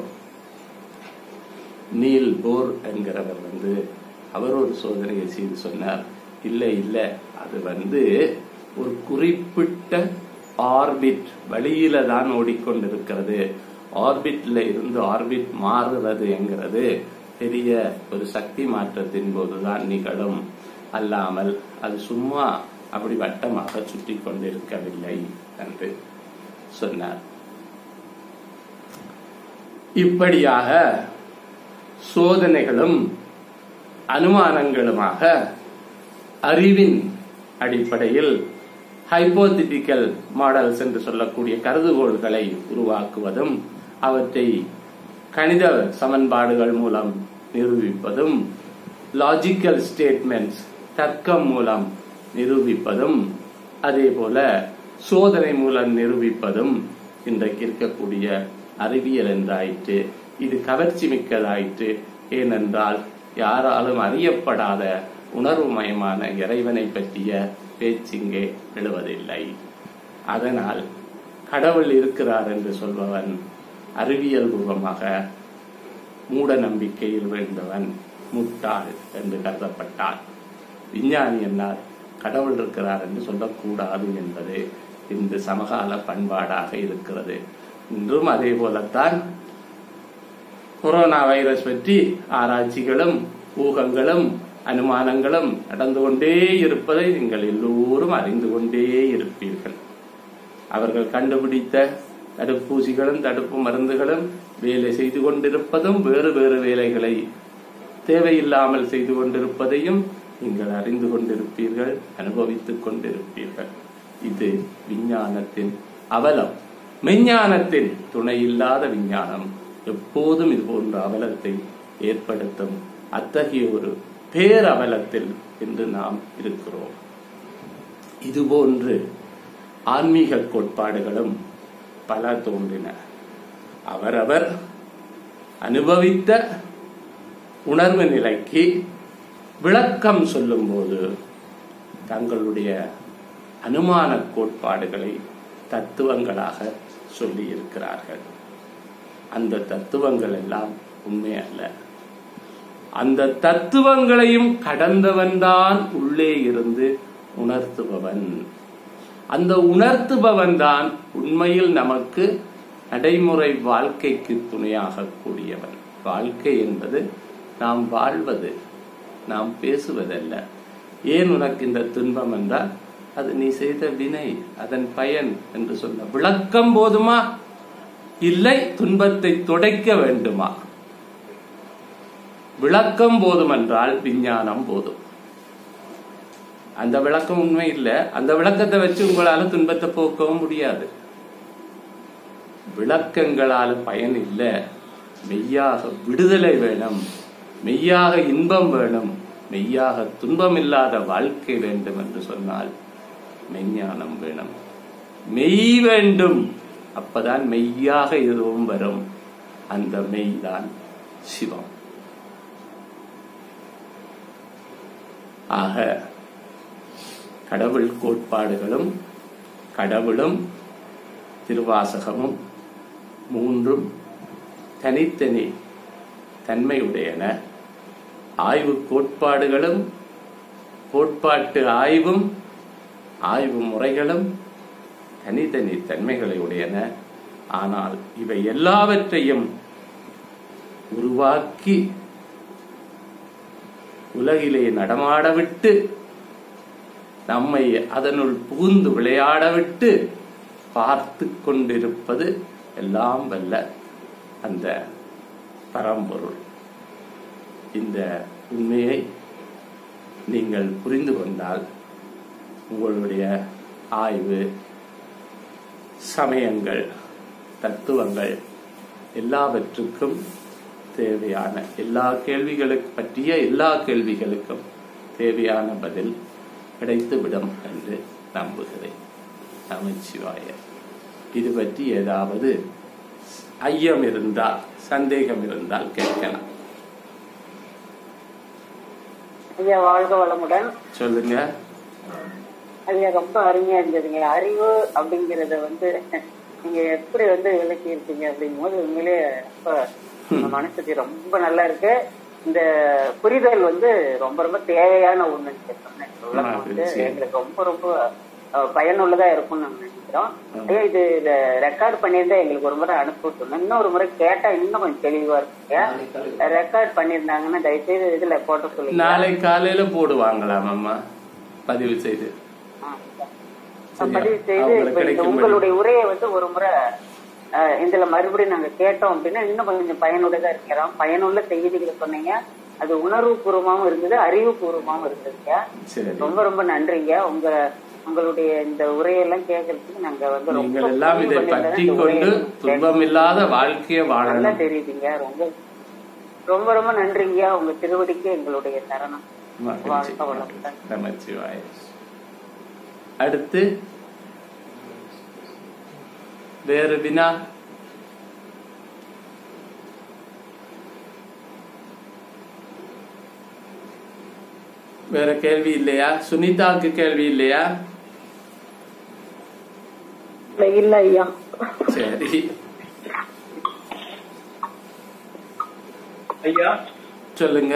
S1: நீல் போர் என்கிறவர் வந்து அவர் ஒரு சோதனையை செய்து சொன்னார் இல்லை இல்லை அது வந்து ஒரு குறிப்பிட்ட ஆர்பிட் வழியில தான் ஓடிக்கொண்டிருக்கிறது ஆர்பிட்ல இருந்து ஆர்பிட் மாறுறது என்கிறது பெரிய ஒரு சக்தி மாற்றத்தின் போதுதான் நிகழும் அல்லாமல் அது சும்மா அப்படி வட்டமாக சுற்றி கொண்டிருக்கவில்லை என்று சொன்னார் இப்படியாக சோதனைகளும் அனுமானங்களுமாக அறிவின் அடிப்படையில் ஹைப்போதிட்டிக்கல் மாடல்ஸ் என்று சொல்லக்கூடிய கருதுகோள்களை உருவாக்குவதும் அவற்றை கணித சமன்பாடுகள் மூலம் நிரூபிப்பதும் லாஜிக்கல் ஸ்டேட்மெண்ட்ஸ் தர்க்கம் மூலம் நிரூபிப்பதும் அதே போல சோதனை மூலம் நிரூபிப்பதும் இன்றைக்கு இருக்கக்கூடிய அறிவியல் என்றாயிற்று இது கவர்ச்சி மிக்கதாயிற்று ஏனென்றால் யாராலும் அறியப்படாத உணர்வுமயமான இறைவனை பற்றிய பேச்சிங்கே எழுவதில்லை அதனால் கடவுள் இருக்கிறார் என்று சொல்பவன் அறிவியல் பூர்வமாக மூட நம்பிக்கையில் விழுந்தவன் முட்டாள் என்று கருதப்பட்டார் விஞ்ஞானி என்னால் கடவுள் இருக்கிறார் என்று சொல்லக்கூடாது என்பது இந்த சமகால பண்பாடாக இருக்கிறது இன்றும் அதே போலத்தான் கொரோனா வைரஸ் பற்றி ஆராய்ச்சிகளும் ஊகங்களும் அனுமானங்களும் நடந்து கொண்டே இருப்பதை நீங்கள் எல்லோரும் அறிந்து கொண்டே இருப்பீர்கள் அவர்கள் கண்டுபிடித்த தடுப்பூசிகளும் தடுப்பு மருந்துகளும் வேலை செய்து கொண்டிருப்பதும் வேறு வேறு வேலைகளை தேவையில்லாமல் செய்து கொண்டிருப்பதையும் நீங்கள் அறிந்து கொண்டிருப்பீர்கள் அனுபவித்துக் கொண்டிருப்பீர்கள் இது விஞ்ஞானத்தின் அவலம் மெஞ்ஞானத்தின் துணையில்லாத விஞ்ஞானம் எப்போதும் இது போன்ற அவலத்தை ஏற்படுத்தும் அத்தகைய ஒரு பேரவலத்தில் இன்று நாம் இருக்கிறோம் இதுபோன்று ஆன்மீக கோட்பாடுகளும் பல தோன்றின அவரவர் அனுபவித்த உணர்வு நிலைக்கு விளக்கம் சொல்லும்போது தங்களுடைய அனுமான கோட்பாடுகளை தத்துவங்களாக சொல்லி இருக்கிறார்கள் அந்த தத்துவங்கள் எல்லாம் உண்மை அல்ல அந்த தத்துவங்களையும் கடந்தவன்தான் உள்ளே இருந்து உணர்த்துபவன் அந்த உணர்த்துபவன் தான் உண்மையில் நமக்கு நடைமுறை வாழ்க்கைக்கு துணையாக கூடியவன் வாழ்க்கை என்பது நாம் வாழ்வது நாம் பேசுவதல்ல ஏன் உனக்கு இந்த துன்பம் என்றால் அது நீ செய்த வினை அதன் பயன் என்று சொன்ன விளக்கம் போதுமா இல்லை துன்பத்தை துடைக்க வேண்டுமா விளக்கம் போதும் என்றால் விஞ்ஞானம் போதும் அந்த விளக்கம் உண்மை இல்லை அந்த விளக்கத்தை வச்சு உங்களால துன்பத்தை போக்கவும் முடியாது விளக்கங்களால பயன் இல்லை மெய்யாக விடுதலை வேணும் மெய்யாக இன்பம் வேணும் மெய்யாக துன்பம் இல்லாத வாழ்க்கை வேண்டும் என்று சொன்னால் மெய்ஞானம் வேணும் மெய் வேண்டும் அப்பதான் மெய்யாக எதுவும் வரும் அந்த மெய் தான் சிவம் ஆக கடவுள் கோட்பாடுகளும் கடவுளும் திருவாசகமும் மூன்றும் தனித்தனி தன்மையுடையன ஆய்வு கோட்பாடுகளும் கோட்பாட்டு ஆய்வும் ஆய்வு முறைகளும் தனித்தனி தன்மைகளை உடையன ஆனால் இவை எல்லாவற்றையும் உருவாக்கி உலகிலே நடமாட விட்டு நம்மை அதனுள் புகுந்து விளையாட விட்டு பார்த்து கொண்டிருப்பது எல்லாம் வல்ல அந்த பரம்பொருள் இந்த உண்மையை நீங்கள் புரிந்து கொண்டால் உங்களுடைய ஆய்வு சமயங்கள் தத்துவங்கள் எல்லாவற்றுக்கும் தேவையான எல்லா கேள்விகளுக்கு பற்றிய எல்லா கேள்விகளுக்கும் தேவையான பதில் கிடைத்துவிடும் என்று நம்புகிறேன் நமச்சிவாய இது பற்றி ஏதாவது ஐயம் இருந்தால் சந்தேகம் இருந்தால் கேட்கலாம்
S2: ஐயா வாழ்க வளமுடன்
S1: சொல்லுங்க
S2: ஐயா ரொம்ப அருமையா இருந்ததுங்க அறிவு அப்படிங்கறத வந்து நீங்க எப்படி வந்து விளக்கி இருக்கீங்க அப்படிங்கும் போது உண்மையிலே ரொம்ப நம்ம மனசுக்கு ரொம்ப நல்லா இருக்கு இந்த புரிதல் வந்து ரொம்ப ரொம்ப தேவையான ஒண்ணுன்னு சொன்னேன் இந்த உலகம் வந்து
S1: மகிழ்ச்சி.
S2: எங்களுக்கு ரொம்ப ரொம்ப அஹ், பயனுள்ளதா இருக்கும்னு நாங்க நினைக்கிறோம் ஐயா இது இத ரெக்கார்ட் பண்ணியிருந்தா எங்களுக்கு ஒரு முறை அனுப்பி சொன்னேன் இன்னொரு முறை கேட்டா இன்னும் கொஞ்சம் தெளிவா இருக்குங்க ரெக்கார்ட் பண்ணியிருந்தாங்கன்னா தயவுசெய்து இதுல போட்டு சொல்லுங்க
S1: நாளை காலையில போடுவாங்களாம் அம்மா பதிவு செய்து
S2: ஆ.
S1: சரியா?
S2: பதிவு செய்து
S1: அவங்களுக்கு
S2: இப்ப இந்த
S1: கிடைக்கும்படி.
S2: உங்களுடைய உரையை வந்து ஒரு முறை அஹ், இதுல மறுபடியும் நாங்க கேட்டோம் அப்படின்னா இன்னும் கொஞ்சம் பயனுள்ளதா இருக்கிறோம் பயனுள்ள செய்திகளை சொன்னீங்க அது உணர்வு பூர்வமாவும் இருந்தது அறிவு பூர்வமாவும் இருந்ததுங்க
S1: சரி
S2: ரொம்ப ரொம்ப நன்றிங்க உங்க உங்களுடைய இந்த உரையெல்லாம் கேட்கறதுக்கு நாங்க வந்து ரொம்ப
S1: நீங்கள் எல்லாம் இதை
S2: புரிந்து
S1: பற்றி
S2: இந்த உரையை
S1: கொண்டு
S2: கேட்க-
S1: துன்பமில்லாத வாழ்க்கையை
S2: நல்லா
S1: வாழணும்
S2: தெரியுதுங்க ரொம்ப ரொம்ப ரொம்ப நன்றிங்க உங்க திருவடிக்கு எங்களுடைய தருணம்
S1: மகிழ்ச்சி
S2: வாழ்க வளமுடன்.
S1: நமச்சிவாய அடுத்து வேறு வினா வேற கேள்வி இல்லையா சுனிதாக்கு கேள்வி இல்லையா
S2: இல்ல ஐயா
S1: சரி
S3: ஐயா
S1: சொல்லுங்க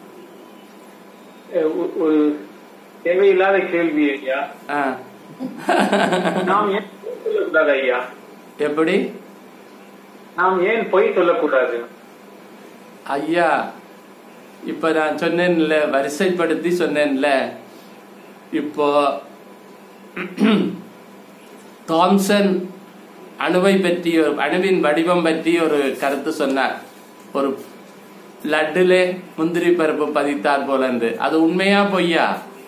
S3: அஹ் ஒ- ஒரு தேவையில்லாத கேள்வி ஐயா
S1: ஆ.
S3: நாம் ஏன் பொய் சொல்லக்கூடாது ஐயா
S1: எப்படி
S3: நாம் ஏன் பொய் சொல்லக்கூடாது
S1: ஐயா இப்ப நான் சொன்னேன்ல வரிசைப்படுத்தி சொன்னேன்ல இப்போ தாம்சன் அணுவை பற்றி ஒரு அணுவின் வடிவம் பற்றி ஒரு கருத்து சொன்னார் ஒரு லட்டுலே முந்திரி பருப்பு பதித்தார் போல இருந்து அது உண்மையா பொய்யா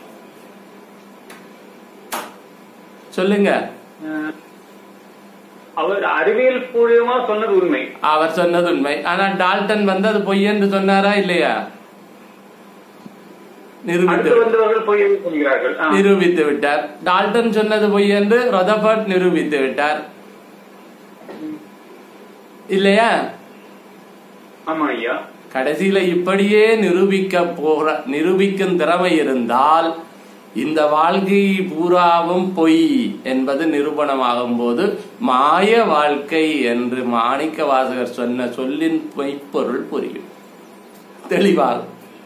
S1: சொல்லுங்க
S3: அஹ் அவர் அறிவியல் பூர்வமா சொன்னது உண்மை
S1: அவர் சொன்னது உண்மை ஆனா டால்டன் வந்து அது பொய் என்று சொன்னாரா இல்லையா நிரூபித்து
S3: அடுத்து வந்தவர்கள் பொய் சொல்கிறார்கள் ஆ.
S1: நிரூபித்து விட்டார் டால்டன் சொன்னது பொய் என்று ரொதபர்ட் நிரூபித்து விட்டார் இல்லையா
S3: ஆமா ஐயா
S1: கடைசியில இப்படியே நிரூபிக்க போற நிரூபிக்கும் திறமை இருந்தால் இந்த வாழ்க்கை பூராவும் பொய் என்பது நிரூபணமாகும் போது மாய வாழ்க்கை என்று மாணிக்க வாசகர் சொன்ன சொல்லின் பொய்ப்பொருள் புரியும் தெளிவாகும்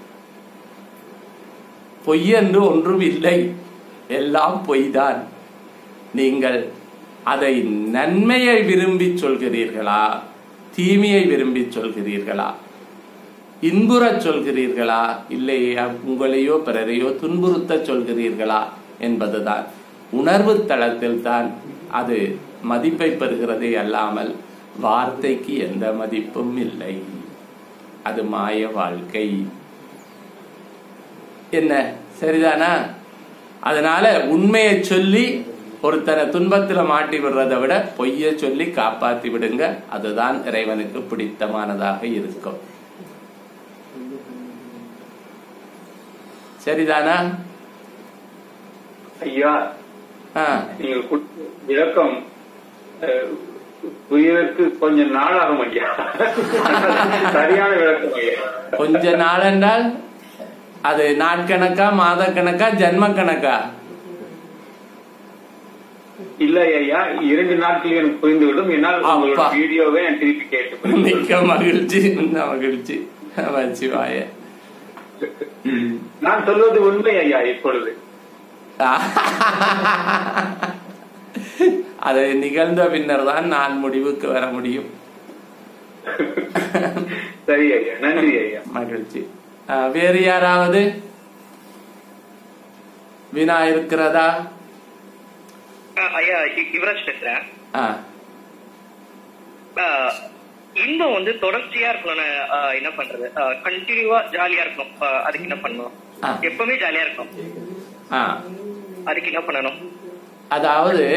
S1: பொய் என்று ஒன்றும் இல்லை எல்லாம் பொய்தான் நீங்கள் அதை நன்மையை விரும்பி சொல்கிறீர்களா தீமையை விரும்பி சொல்கிறீர்களா இன்புறச் சொல்கிறீர்களா இல்லை உங்களையோ பிறரையோ துன்புறுத்த சொல்கிறீர்களா என்பதுதான் உணர்வு தளத்தில் தான் அது மதிப்பை பெறுகிறதே அல்லாமல் வார்த்தைக்கு எந்த மதிப்பும் இல்லை அது மாய வாழ்க்கை என்ன சரிதானா அதனால உண்மையை சொல்லி ஒருத்தனை துன்பத்துல மாட்டி விடுறதை விட பொய்ய சொல்லி காப்பாத்தி விடுங்க அதுதான் இறைவனுக்கு பிடித்தமானதாக இருக்கும் சரிதானா
S3: ஐயா
S1: ஆ,
S3: நீங்கள் கொடுத்த விளக்கம் அஹ், புரியதற்கு கொஞ்சம் நாளாகும் ஐயா சரியான விளக்கம் ஐயா
S1: கொஞ்ச நாள் என்றால் அது நாட்கணக்கா மாதக்கணக்கா ஜன்ம கணக்கா
S3: இல்லை ஐயா இரண்டு நாட்களில் எனக்கு புரிந்துவிடும் என்னால் உங்களோட
S1: அப்பா.
S3: வீடியோவை நான் திருப்பி கேட்டு புரிந்து
S1: மிக்க மகிழ்ச்சி மிக்க மகிழ்ச்சி நமச்சிவாய ம்.
S3: நான் சொல்வது உண்மை ஐயா இப்பொழுது
S1: அது நிகழ்ந்த பின்னர் தான் நான் முடிவுக்கு வர முடியும்
S3: சரி ஐயா நன்றி ஐயா
S1: மகிழ்ச்சி ஆ, வேறு யாராவது வினா இருக்கிறதா
S4: ஆஹ் ஐயா இ- யுவராஜ் பேசுறேன்
S1: ஆ
S4: ஆஹ் இன்பம் வந்து தொடர்ச்சியா இருக்கணும்னு ஆஹ் என்ன பண்றது கண்டினியூவா ஜாலியா இருக்கணும் ஆஹ் அதுக்கு என்ன பண்ணணும்
S1: ஆ.
S4: எப்பவுமே ஜாலியா இருக்கணும்
S1: ஆ
S4: அதுக்கு என்ன பண்ணணும்
S1: அதாவது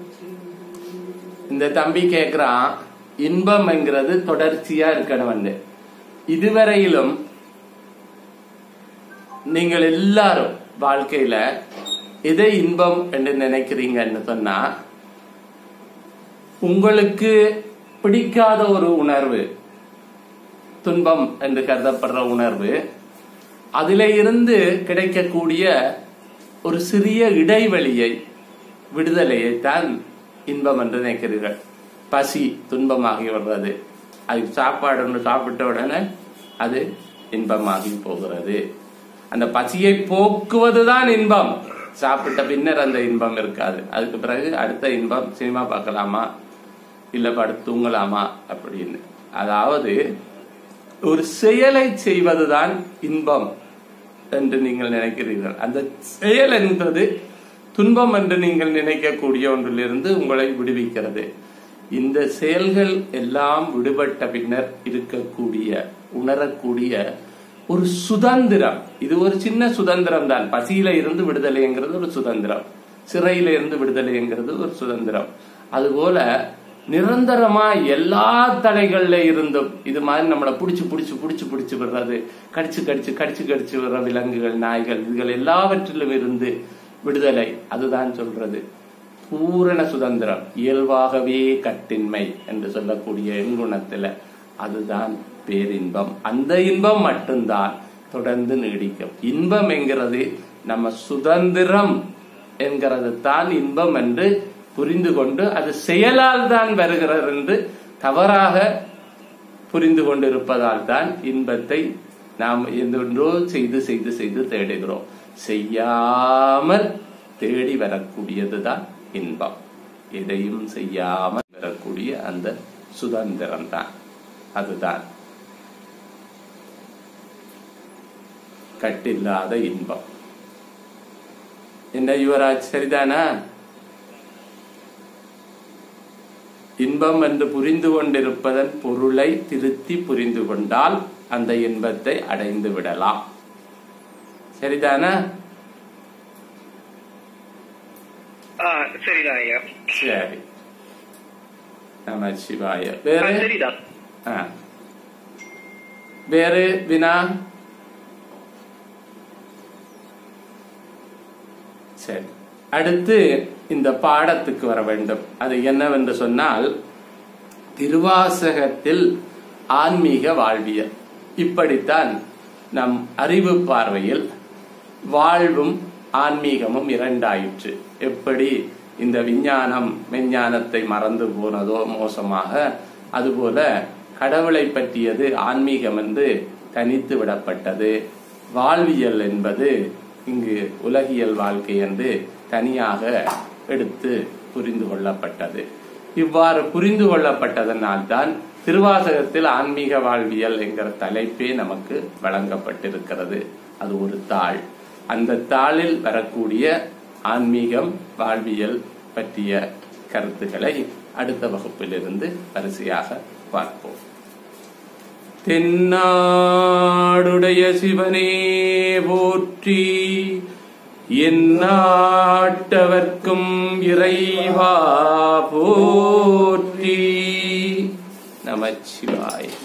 S1: இந்த தம்பி கேக்குறான் இன்பம்ங்கிறது தொடர்ச்சியா இருக்கணும் இதுவரையிலும் நீங்கள் எல்லாரும் வாழ்க்கையில எதை இன்பம் என்று நினைக்கிறீங்கன்னு சொன்னா உங்களுக்கு பிடிக்காத ஒரு உணர்வு துன்பம் என்று கருதப்படுற உணர்வு அதில இருந்து கிடைக்கக்கூடிய ஒரு சிறிய இடைவெளியை விடுதலையை தான் இன்பம் என்று நினைக்கிறீர்கள் பசி துன்பமாகி வர்றது அது சாப்பாடு ஒன்று சாப்பிட்ட உடனே அது இன்பமாகி போகிறது அந்த பசியை போக்குவதுதான் இன்பம் சாப்பிட்ட பின்னர் அந்த இன்பம் இருக்காது அதுக்கு பிறகு அடுத்த இன்பம் சினிமா பார்க்கலாமா இல்ல படுத்து தூங்கலாமா அப்படின்னு அதாவது ஒரு செயலை செய்வதுதான் இன்பம் என்று நீங்கள் நினைக்கிறீர்கள் அந்த செயல் என்பது துன்பம் என்று நீங்கள் நினைக்கக்கூடிய ஒன்றிலிருந்து உங்களை விடுவிக்கிறது இந்த செயல்கள் எல்லாம் விடுபட்ட பின்னர் இருக்கக்கூடிய உணரக்கூடிய ஒரு சுதந்திரம் இது ஒரு சின்ன சுதந்திரம் தான் பசியில இருந்து விடுதலைங்கிறது ஒரு சுதந்திரம் சிறையில இருந்து விடுதலைங்கிறது ஒரு சுதந்திரம் அதுபோல நிரந்தரமா எல்லா தடைகள்ல இருந்தும் இது மாதிரி நம்மளை புடிச்சு புடிச்சு புடிச்சு புடிச்சு விடுறது கடிச்சு கடிச்சு கடிச்சு கடிச்சு விடுற விலங்குகள் நாய்கள் இதுகள் எல்லாவற்றிலும் இருந்து விடுதலை அதுதான் சொல்றது பூரண சுதந்திரம் இயல்பாகவே கட்டின்மை என்று சொல்லக்கூடிய எண்குணத்துல அதுதான் பேரின்பம் அந்த இன்பம் மட்டும்தான் தொடர்ந்து நீடிக்கும் இன்பம் என்கிறது நம்ம சுதந்திரம் என்கிறது தான் இன்பம் என்று புரிந்து கொண்டு அது செயலால் தான் வருகிறது என்று தவறாக புரிந்து கொண்டிருப்பதால் தான் இன்பத்தை நாம் என்றோ செய்து செய்து செய்து தேடுகிறோம் செய்யாமல் தேடி வரக்கூடியதுதான் இன்பம் எதையும் செய்யாமல் வரக்கூடிய அந்த சுதந்திரம் தான் அதுதான் கட்டில்லாத இன்பம் என்ன யுவராஜ் சரிதானா இன்பம் என்று புரிந்து கொண்டிருப்பதன் பொருளை திருத்தி புரிந்து கொண்டால் அந்த இன்பத்தை அடைந்து விடலாம் சரிதானா
S4: ஆஹ் சரிதான் ஐயா
S1: சரி நம சிவாய
S4: ஆஹ்
S1: வேறு
S4: சரிதான்
S1: ஆ. வேறு வினா சரி அடுத்து இந்த பாடத்துக்கு வர வேண்டும் அது என்னவென்று சொன்னால் திருவாசகத்தில் ஆன்மீக வாழ்வியல் இப்படித்தான் நம் அறிவு பார்வையில் வாழ்வும் ஆன்மீகமும் இரண்டாயிற்று எப்படி இந்த விஞ்ஞானம் மெஞ்ஞானத்தை மறந்து போனதோ மோசமாக அதுபோல கடவுளை பற்றியது ஆன்மீகம் என்று தனித்து விடப்பட்டது வாழ்வியல் என்பது இங்கு உலகியல் வாழ்க்கை என்று தனியாக எடுத்து புரிந்து கொள்ளப்பட்டது இவ்வாறு புரிந்து கொள்ளப்பட்டதனால்தான் திருவாசகத்தில் ஆன்மீக வாழ்வியல் என்கிற தலைப்பே நமக்கு வழங்கப்பட்டிருக்கிறது அது ஒரு தாள் அந்த தாளில் வரக்கூடிய ஆன்மீகம் வாழ்வியல் பற்றிய கருத்துக்களை அடுத்த வகுப்பிலிருந்து வரிசையாக பார்ப்போம் தென்னாடுடைய சிவனே போற்றி எந்நாட்டவர்க்கும் இறைவா போற்றி நமச்சிவாய